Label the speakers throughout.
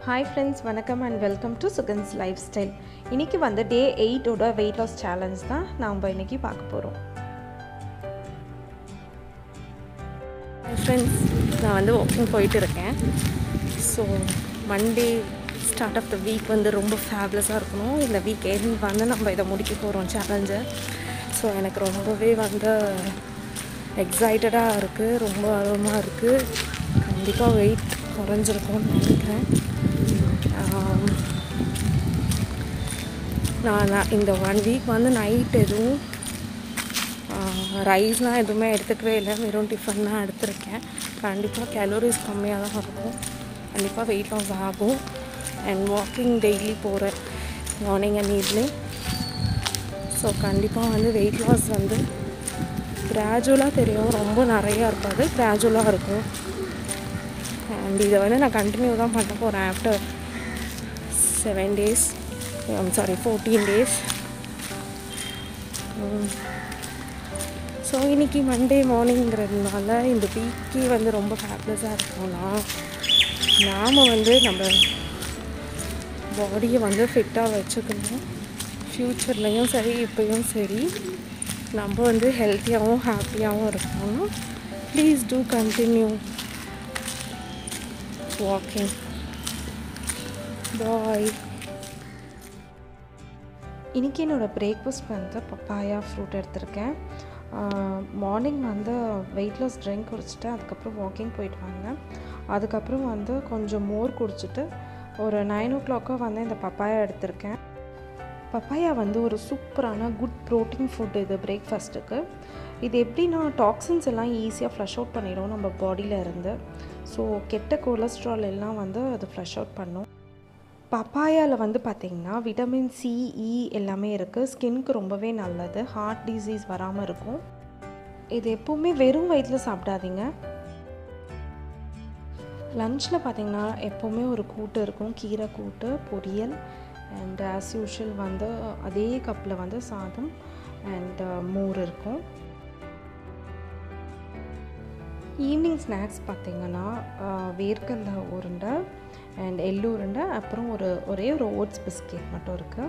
Speaker 1: hi friends வணக்கம் and welcome to Sugan's lifestyle இன்றைக்கி வந்து டே எயிட்டோட வெயிட் லாஸ் சேலஞ்ச் தான் நாம் இன்றைக்கி பார்க்க போகிறோம் ஹாய் ஃப்ரெண்ட்ஸ் நான் வந்து வாக்கிங் போயிட்டு இருக்கேன் so Monday start of the week வந்து ரொம்ப ஃபேப்லஸாக இருக்கணும் இந்த வீக் எண்ட் வந்து நம்ம இதை முடிக்க போகிறோம் சேலஞ்சை ஸோ எனக்கு ரொம்பவே வந்து எக்ஸைட்டடாக இருக்குது ரொம்ப ஆர்வமாக இருக்குது கண்டிப்பாக வெயிட் குறைஞ்சிருக்கும்னு நினைக்கிறேன் ஆம், நான் நான் இந்த ஒன் வீக் வந்து நைட் எதுவும் ரைஸ்லாம் எதுவுமே எடுத்துக்கவே இல்லை வெறும் டிஃபன் தான் எடுத்திருக்கேன் கண்டிப்பாக கேலோரிஸ் கம்மியாக தான் இருக்கும் கண்டிப்பாக வெயிட் லாஸ் ஆகும் அண்ட் வாக்கிங் டெய்லி போகிறேன் மார்னிங் அண்ட் ஈவினிங் ஸோ கண்டிப்பாக வந்து வெயிட் லாஸ் வந்து கிராஜுவலாக தெரியும் ரொம்ப நிறையா இருக்காது கிராஜுவலாக இருக்கும் அண்ட் இதை வந்து நான் கண்டினியூ தான் பண்ண போகிறேன் after seven days sorry fourteen days so இன்றைக்கி மண்டே மார்னிங்கிறதுனால இந்த வீக்கே வந்து ரொம்ப ஹாப்லெஸ்ஸாக இருக்கோம்னா நாம் வந்து நம்ம பாடியை வந்து ஃபிட்டாக வச்சுக்கணும் ஃப்யூச்சர்லேயும் சரி இப்போயும் சரி நம்ம வந்து ஹெல்த்தியாகவும் ஹாப்பியாகவும் இருக்கணும் please do continue walking bye இன்றைக்கி என்னோடய பிரேக்ஃபாஸ்ட் வந்து பப்பாயா ஃப்ரூட் எடுத்திருக்கேன் மார்னிங் வந்து வெயிட் லாஸ் ட்ரிங்க் குடிச்சிட்டு அதுக்கப்புறம் வாக்கிங் போயிட்டு வந்தேன் அதுக்கப்புறம் வந்து கொஞ்சம் மோர் குடிச்சிட்டு ஒரு நைன் ஓ கிளாக்காக வந்து இந்த பப்பாயா எடுத்திருக்கேன் பப்பாயா வந்து ஒரு சூப்பரான குட் ப்ரோட்டீன் ஃபுட் இது பிரேக்ஃபாஸ்ட்டுக்கு இது எப்படின்னா டாக்ஸின்ஸ் எல்லாம் ஈஸியாக ஃப்ளஷ் அவுட் பண்ணிடும் நம்ம பாடியில் இருந்து ஸோ கெட்ட கொலஸ்ட்ரால் எல்லாம் வந்து அது ஃப்ளஷ் அவுட் பண்ணும் பப்பாயாவில் வந்து பார்த்திங்கன்னா விட்டமின் சி இ எல்லாமே இருக்குது ஸ்கின்க்கு ரொம்பவே நல்லது ஹார்ட் டிசீஸ் வராமல் இருக்கும் இது எப்போவுமே வெறும் வயிற்றில் சாப்பிடாதீங்க லஞ்சில் பார்த்திங்கன்னா எப்போவுமே ஒரு கூட்டு இருக்கும் கீரை கூட்டு பொரியல் அண்ட் ஆஸ் யூஷுவல் வந்து அதே கப்பில் வந்து சாதம் அண்ட் மோர் இருக்கும் ஈவினிங் ஸ்நாக்ஸ் பார்த்திங்கன்னா வேர்க்கல்ல உருண்டை அண்ட் எள்ளு உருண்டை அப்புறம் ஒரு ஒரே ஒரு ஓட்ஸ் பிஸ்கெட் மட்டும் இருக்குது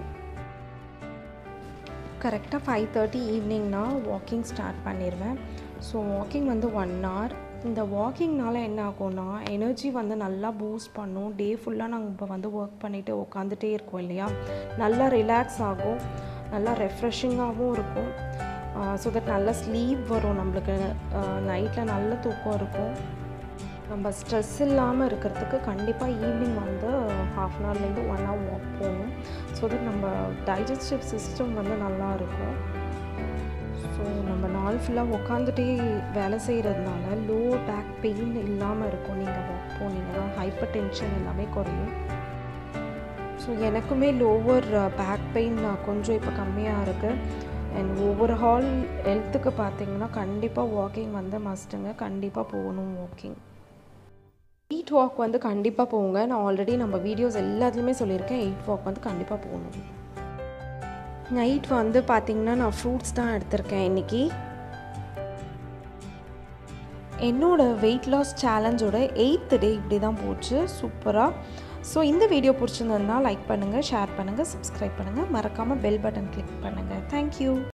Speaker 1: கரெக்டாக ஃபைவ் தேர்ட்டி ஈவினிங்னா வாக்கிங் ஸ்டார்ட் பண்ணிடுவேன் ஸோ வாக்கிங் வந்து ஒன் hour இந்த வாக்கிங்னால என்ன ஆகும்னா எனர்ஜி வந்து நல்லா பூஸ்ட் பண்ணும் டே ஃபுல்லாக நாங்கள் இப்போ வந்து ஒர்க் பண்ணிவிட்டு உட்காந்துட்டே இருக்கோம் இல்லையா நல்லா ரிலாக்ஸ் ஆகும் நல்லா ரெஃப்ரெஷிங்காகவும் இருக்கும் ஸோ தட் நல்ல ஸ்லீப் வரும் நம்மளுக்கு நைட்டில் நல்ல தூக்கம் இருக்கும் நம்ம ஸ்ட்ரெஸ் இல்லாமல் இருக்கிறதுக்கு கண்டிப்பாக ஈவினிங் வந்து ஹாஃப் அன் ஹவர்லேருந்து ஒன் ஹவர் வாக் போகணும் ஸோ தட் நம்ம டைஜஸ்டிவ் சிஸ்டம் வந்து நல்லா இருக்கும் ஸோ நம்ம நாள் ஃபுல்லாக உட்காந்துட்டே வேலை செய்கிறதுனால லோ பேக் பெயின் இல்லாமல் இருக்கும் நீங்கள் வாக் போனீங்கன்னா ஹைப்பர் டென்ஷன் எல்லாமே குறையும் ஸோ எனக்குமே லோவர் பேக் பெயின் கொஞ்சம் இப்போ கம்மியாக இருக்குது அண்ட் ஒவ்வொரு ஹால் ஹெல்த்துக்கு பார்த்தீங்கன்னா கண்டிப்பாக வாக்கிங் வந்து மஸ்ட்டுங்க கண்டிப்பாக போகணும் வாக்கிங் எயிட் வாக் வந்து கண்டிப்பாக போங்க நான் ஆல்ரெடி நம்ம வீடியோஸ் எல்லாத்துலேயுமே சொல்லியிருக்கேன் எயிட் வாக் வந்து கண்டிப்பாக போகணும் நைட் வந்து பார்த்திங்கன்னா நான் ஃப்ரூட்ஸ் தான் எடுத்திருக்கேன் இன்றைக்கி என்னோட வெயிட் லாஸ் சேலஞ்சோட எயித்து டே இப்படி தான் போச்சு சூப்பராக ஸோ இந்த வீடியோ பிடிச்சிருந்ததுன்னா லைக் பண்ணுங்கள் ஷேர் பண்ணுங்கள் சப்ஸ்கிரைப் பண்ணுங்கள் மறக்காமல் பெல் பட்டன் கிளிக் பண்ணுங்கள் தேங்க்யூ